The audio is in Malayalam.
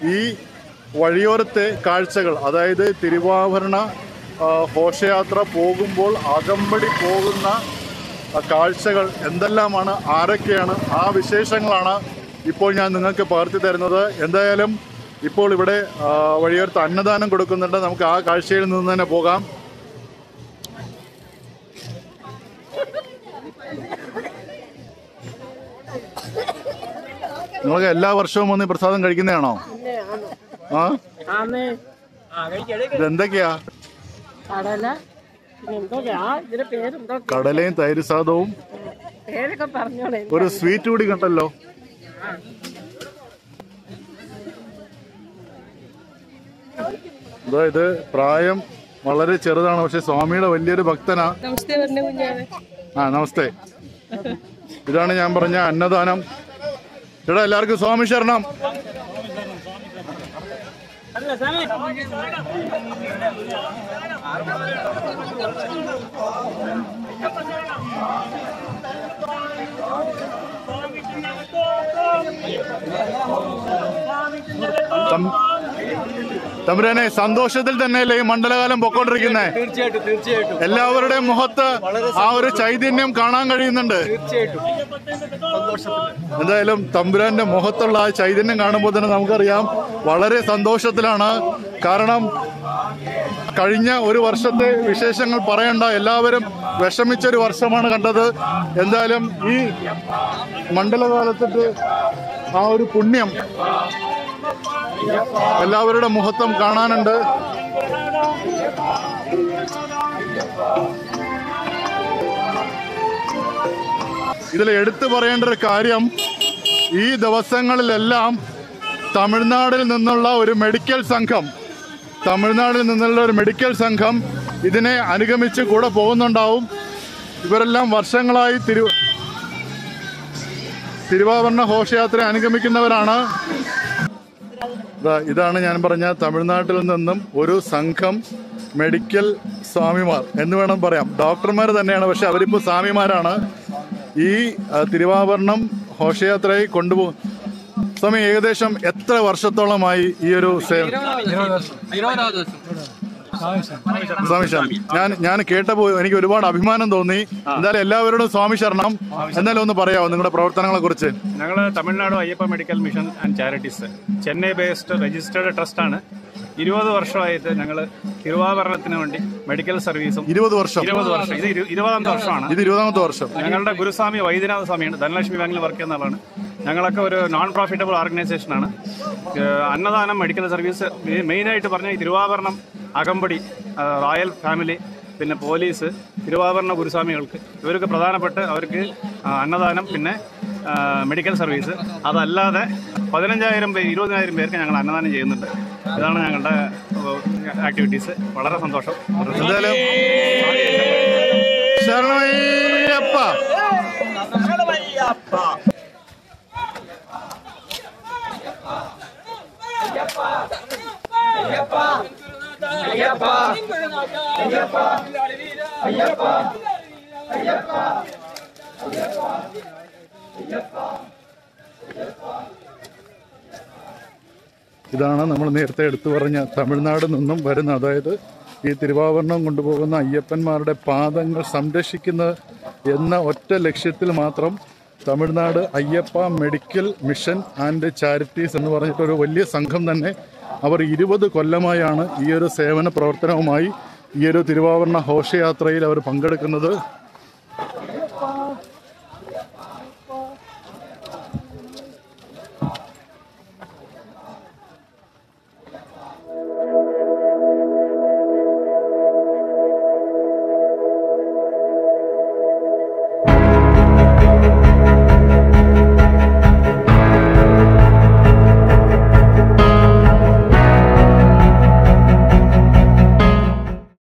ഈ വഴിയോരത്തെ കാഴ്ചകൾ അതായത് തിരുവാഭരണ ആ, ഘോഷയാത്ര പോകുമ്പോൾ അകമ്പടി പോകുന്ന ആ കാഴ്ചകൾ എന്തെല്ലാമാണ് ആരൊക്കെയാണ് ആ വിശേഷങ്ങളാണ് ഇപ്പോൾ ഞാൻ നിങ്ങൾക്ക് പകർത്തി തരുന്നത് എന്തായാലും ഇപ്പോൾ ഇവിടെ ആ, വഴിയോരത്ത് അന്നദാനം കൊടുക്കുന്നുണ്ട് നമുക്ക് ആ കാഴ്ചയിൽ നിന്ന് തന്നെ പോകാം നിങ്ങൾക്ക് എല്ലാ വർഷവും വന്ന് ഈ പ്രസാദം കഴിക്കുന്നതാണോ ആ ആമേ ഇതെന്തൊക്കെയാ കടല പിന്നെ എന്തൊക്കെയാ ഇതിന്റെ പേരെന്തോ കടലയും തൈര് സാദവും പേരൊക്കെ പറഞ്ഞോളെ ഒരു സ്വീറ്റ് കൂടി കണ്ടല്ലോ ഇതാ ഇത് പ്രായം വളരെ ചെറുതാണ് പക്ഷെ സ്വാമിയുടെ വലിയൊരു ഭക്തനാ നമസ്തേ പറഞ്ഞ കുഞ്ഞാവേ ആ നമസ്തേ ഇതാണ് ഞാൻ പറഞ്ഞ അന്നദാനം ചേട്ടാ എല്ലാവർക്കും സ്വാമി ശരണം തം- തമ്പുരാനെ സന്തോഷത്തിൽ തന്നെയല്ലേ ഈ മണ്ഡലകാലം പൊക്കോണ്ടിരിക്കുന്നേ തീർച്ചയായിട്ടും തീർച്ചയായിട്ടും എല്ലാവരുടെയും മുഖത്ത് ആ ഒരു ചൈതന്യം കാണാൻ കഴിയുന്നുണ്ട് തീർച്ചയായിട്ടും എന്തായാലും തമ്പുരാന്റെ മുഖത്തുള്ള ആ ചൈതന്യം കാണുമ്പോൾ തന്നെ നമുക്കറിയാം വളരെ സന്തോഷത്തിലാണ് കാരണം കഴിഞ്ഞ ഒരു വർഷത്തെ വിശേഷങ്ങൾ പറയണ്ട എല്ലാവരും വിഷമിച്ച ഒരു വർഷമാണ് കണ്ടത് എന്തായാലും ഈ മണ്ഡലകാലത്തിട്ട് ആ ഒരു പുണ്യം എല്ലാവരുടെ മുഖത്തും കാണാനുണ്ട് ഇതിൽ എടുത്തു പറയേണ്ട ഒരു കാര്യം ഈ ദിവസങ്ങളിലെല്ലാം തമിഴ്നാടിൽ നിന്നുള്ള ഒരു മെഡിക്കൽ സംഘം തമിഴ്നാടിൽ നിന്നുള്ള ഒരു മെഡിക്കൽ സംഘം ഇതിനെ അനുഗമിച്ച് കൂടെ പോകുന്നുണ്ടാവും ഇവരെല്ലാം വർഷങ്ങളായി തിരു തിരുവാഭരണ ഘോഷയാത്ര അനുഗമിക്കുന്നവരാണ് ദാ ഇതാണ് ഞാൻ പറഞ്ഞ തമിഴ്നാട്ടിൽ നിന്നും ഒരു സംഘം മെഡിക്കൽ സ്വാമിമാർ എന്ന് വേണം പറയാം ഡോക്ടർമാർ തന്നെയാണ് പക്ഷെ അവരിപ്പോൾ സ്വാമിമാരാണ് ഈ ആ, തിരുവാഭരണം ഘോഷയാത്രയെ കൊണ്ടുപോകും സ്വാമി ഏകദേശം എത്ര വർഷത്തോളമായി ഈ ഒരു സേവ സ്വാമി ശരണം ഞാൻ ഞാൻ കേട്ടപ്പോൾ എനിക്ക് ഒരുപാട് അഭിമാനം തോന്നി എന്തായാലും എല്ലാവരോടും സ്വാമി ശരണം എന്തായാലും ഒന്ന് പറയാമോ നിങ്ങളുടെ പ്രവർത്തനങ്ങളെ കുറിച്ച് ഞങ്ങൾ Tamil Nadu Ayyappa medical mission and charities Chennai based registered ട്രസ്റ്റാണ് ഇരുപത് വർഷമായിട്ട് ഞങ്ങൾ തിരുവാഭരണത്തിന് വേണ്ടി മെഡിക്കൽ സർവീസും ഇരുപത് വർഷം ഇരുപത് വർഷം ഇത് ഇരു- ഇരുപതാമത്തെ വർഷമാണ് ഇത് ഇരുപതാമത്തെ വർഷം ഞങ്ങളുടെ ഗുരുസ്വാമി വൈദ്യനാഥ സ്വാമിയാണ് ധനലക്ഷ്മി ബാങ്കിൽ വർക്ക് ചെയ്യുന്ന ആളാണ് ഞങ്ങളൊക്കെ ഒരു നോൺ പ്രോഫിറ്റബിൾ ഓർഗനൈസേഷനാണ് ഏഹ് അന്നദാനം മെഡിക്കൽ സർവീസ് മെ- മെയിനായിട്ട് പറഞ്ഞാൽ ഈ തിരുവാഭരണം അകമ്പടി ആ, റോയൽ ഫാമിലി പിന്നെ പോലീസ് തിരുവാഭരണ ഗുരുസ്വാമികൾക്ക് ഇവർക്ക് പ്രധാനപ്പെട്ട് അവർക്ക് ആ, അന്നദാനം പിന്നെ ആ, മെഡിക്കൽ സർവീസ് അതല്ലാതെ പതിനഞ്ചായിരം പേര് ഇരുപതിനായിരം പേർക്ക് ഞങ്ങൾ അന്നദാനം ചെയ്യുന്നുണ്ട് ഇതാണ് ഞങ്ങളുടെ ആക്ടിവിറ്റീസ് വളരെ സന്തോഷം എന്തായാലും ശരണമയ്യപ്പ ഇതാണ് നമ്മൾ നേരത്തെ എടുത്തു പറഞ്ഞ തമിഴ്നാട് നിന്നും വരുന്ന അതായത് ഈ തിരുവാഭരണം കൊണ്ടുപോകുന്ന അയ്യപ്പന്മാരുടെ പാദങ്ങൾ സംരക്ഷിക്കുന്നത് എന്ന ഒറ്റ ലക്ഷ്യത്തിൽ മാത്രം Tamil Nadu Ayyappa medical mission and charities എന്ന് പറഞ്ഞിട്ടൊരു വലിയ സംഘം തന്നെ അവർ ഇരുപത് കൊല്ലമായാണ് ഈ ഒരു സേവന പ്രവർത്തനവുമായി ഈ ഒരു തിരുവാഭരണ ഘോഷയാത്രയിൽ അവർ പങ്കെടുക്കുന്നത്